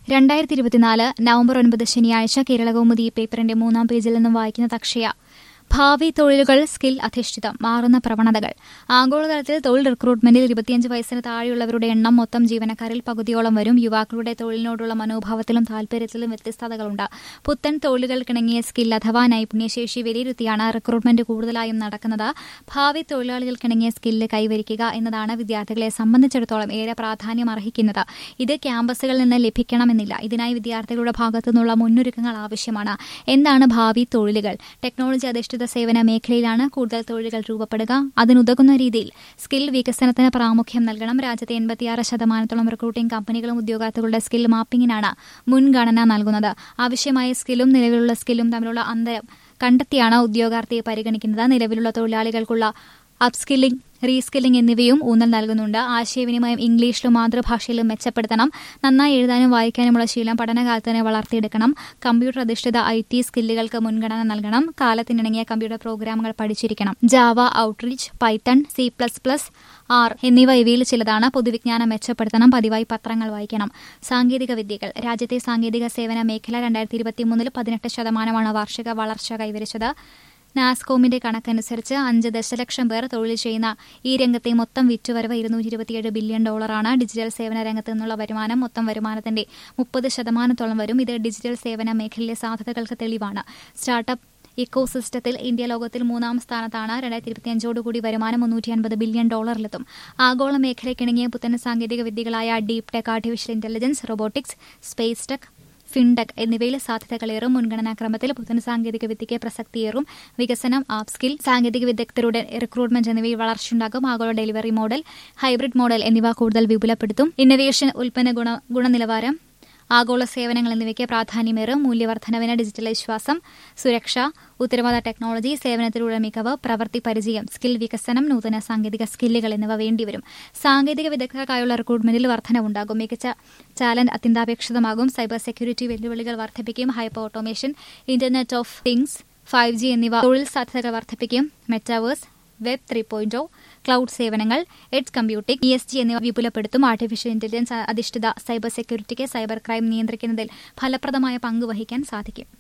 രണ്ടായിരത്തി ഇരുപത്തിനാല് നവംബർ ഒൻപത് ശനിയാഴ്ച കേരളകൗമുദി പേപ്പറിന്റെ മൂന്നാം പേജിൽ നിന്നും വായിക്കുന്നത് അക്ഷയ ഭാവി തൊഴിലുകൾ സ്കിൽ അധിഷ്ഠിതം മാറുന്ന പ്രവണതകൾ ആഗോളതലത്തിൽ തൊഴിൽ റിക്രൂട്ട്മെന്റിൽ ഇരുപത്തിയഞ്ച് വയസ്സിന് താഴെയുള്ളവരുടെ എണ്ണം മൊത്തം ജീവനക്കാരിൽ പകുതിയോളം വരും യുവാക്കളുടെ തൊഴിലിനോടുള്ള മനോഭാവത്തിലും താൽപര്യത്തിലും വ്യത്യസ്തതകളുണ്ട് പുത്തൻ തൊഴിലുകൾക്കിണങ്ങിയ സ്കിൽ അഥവാ നൈപുണ്യശേഷി വിലയിരുത്തിയാണ് റിക്രൂട്ട്മെന്റ് കൂടുതലായും നടക്കുന്നത് ഭാവി തൊഴിലാളികൾക്കിണങ്ങിയ സ്കില്ല് കൈവരിക്കുക എന്നതാണ് വിദ്യാർത്ഥികളെ സംബന്ധിച്ചിടത്തോളം ഏറെ പ്രാധാന്യം അർഹിക്കുന്നത് ഇത് ക്യാമ്പസുകളിൽ നിന്ന് ലഭിക്കണമെന്നില്ല ഇതിനായി വിദ്യാർത്ഥികളുടെ ഭാഗത്തു നിന്നുള്ള മുന്നൊരുക്കങ്ങൾ ആവശ്യമാണ് എന്താണ് ഭാവി തൊഴിലുകൾ ടെക്നോളജി അധിഷ്ഠിത സേവന മേഖലയിലാണ് കൂടുതൽ തൊഴിലുകൾ രൂപപ്പെടുക അതിനുതകുന്ന രീതിയിൽ സ്കിൽ വികസനത്തിന് പ്രാമുഖ്യം നൽകണം രാജ്യത്തെ എൺപത്തിയാറ് ശതമാനത്തോളം റിക്രൂട്ടിംഗ് കമ്പനികളും ഉദ്യോഗാർത്ഥികളുടെ സ്കിൽ മാപ്പിംഗിനാണ് മുൻഗണന നൽകുന്നത് ആവശ്യമായ സ്കില്ലും നിലവിലുള്ള സ്കില്ലും തമ്മിലുള്ള അന്തരം കണ്ടെത്തിയാണ് ഉദ്യോഗാർത്ഥിയെ പരിഗണിക്കുന്നത് നിലവിലുള്ള തൊഴിലാളികൾക്കുള്ള അപ്സ്കില്ലിംഗ് റീസ്കില്ലിംഗ് എന്നിവയും ഊന്നൽ നൽകുന്നുണ്ട് ആശയവിനിമയം ഇംഗ്ലീഷിലും മാതൃഭാഷയിലും മെച്ചപ്പെടുത്തണം നന്നായി എഴുതാനും വായിക്കാനുമുള്ള ശീലം പഠനകാലത്ത് തന്നെ വളർത്തിയെടുക്കണം കമ്പ്യൂട്ടർ അധിഷ്ഠിത ഐ ടി സ്കില്ലുകൾക്ക് മുൻഗണന നൽകണം കാലത്തിനിണങ്ങിയ കമ്പ്യൂട്ടർ പ്രോഗ്രാമുകൾ പഠിച്ചിരിക്കണം Java outreach Python C plus plus R എന്നിവ ഇവയിൽ ചിലതാണ് പൊതുവിജ്ഞാനം മെച്ചപ്പെടുത്തണം പതിവായി പത്രങ്ങൾ വായിക്കണം സാങ്കേതിക വിദ്യകൾ രാജ്യത്തെ സാങ്കേതിക സേവന മേഖല രണ്ടായിരത്തി ഇരുപത്തിമൂന്നിൽ പതിനെട്ട് ശതമാനമാണ് വാർഷിക വളർച്ച കൈവരിച്ചത് നാസ്കോമിന്റെ കണക്കനുസരിച്ച് അഞ്ച് ദശലക്ഷം പേർ തൊഴിൽ ചെയ്യുന്ന ഈ രംഗത്തെ മൊത്തം വിറ്റുവരവ് ഇരുന്നൂറ്റി ഇരുപത്തിയേഴ് ബില്യൺ ഡോളറാണ് ഡിജിറ്റൽ സേവന രംഗത്ത് നിന്നുള്ള വരുമാനം മൊത്തം വരുമാനത്തിന്റെ മുപ്പത് ശതമാനത്തോളം വരും ഇത് ഡിജിറ്റൽ സേവന മേഖലയിലെ സാധ്യതകൾക്ക് തെളിവാണ് സ്റ്റാർട്ടപ്പ് ഇക്കോസിസ്റ്റത്തിൽ ഇന്ത്യ ലോകത്തിൽ മൂന്നാം സ്ഥാനത്താണ് രണ്ടായിരത്തി ഇരുപത്തിയഞ്ചോടുകൂടി വരുമാനം മുന്നൂറ്റി അൻപത് ബില്യൺ ഡോളറിലെത്തും ആഗോള മേഖലയ്ക്കിണങ്ങിയ പുത്തൻ സാങ്കേതിക വിദ്യകളായ deep tech artificial intelligence robotics space tech fintech എന്നിവയിൽ സാധ്യതകളേറും മുൻഗണനാക്രമത്തിൽ പുത്തൻ സാങ്കേതിക വിദ്യയ്ക്ക് പ്രസക്തിയേറും വികസനം ആപ്പ് സ്കിൽ സാങ്കേതിക വിദഗ്ധരുടെ റിക്രൂട്ട്മെന്റ് എന്നിവയിൽ വളർച്ചയുണ്ടാകും ആഗോള ഡെലിവറി മോഡൽ ഹൈബ്രിഡ് മോഡൽ എന്നിവ കൂടുതൽ വിപുലപ്പെടുത്തും ഇന്നവേഷൻ ഉൽപ്പന്ന ഗുണ ഗുണനിലവാരം ആഗോള സേവനങ്ങൾ എന്നിവയ്ക്ക് പ്രാധാന്യമേറും മൂല്യവർദ്ധനവിന് ഡിജിറ്റൽ വിശ്വാസം സുരക്ഷ ഉത്തരവാദ ടെക്നോളജി സേവനത്തിലൂടെ മികവ് പ്രവൃത്തി പരിചയം സ്കിൽ വികസനം നൂതന സാങ്കേതിക സ്കില്ലുകൾ എന്നിവ വേണ്ടിവരും സാങ്കേതിക വിദഗ്ധർക്കായുള്ള റിക്രൂട്ട്മെന്റിൽ വർധനവുണ്ടാകും മികച്ച ടാലന്റ് അത്യന്താപേക്ഷിതമാകും സൈബർ സെക്യൂരിറ്റി വെല്ലുവിളികൾ വർദ്ധിപ്പിക്കും hyper automation internet of things five G എന്നിവ തൊഴിൽ സാധ്യതകൾ വർദ്ധിപ്പിക്കും metaverse web three point cloud സേവനങ്ങൾ edge computing E S G എന്നിവ വിപുലപ്പെടുത്തും ആർട്ടിഫിഷ്യൽ ഇന്റലിജൻസ് അധിഷ്ഠിത സൈബർ സെക്യൂരിറ്റിക്ക് സൈബർ ക്രൈം നിയന്ത്രിക്കുന്നതിൽ ഫലപ്രദമായ പങ്ക് വഹിക്കാൻ സാധിക്കും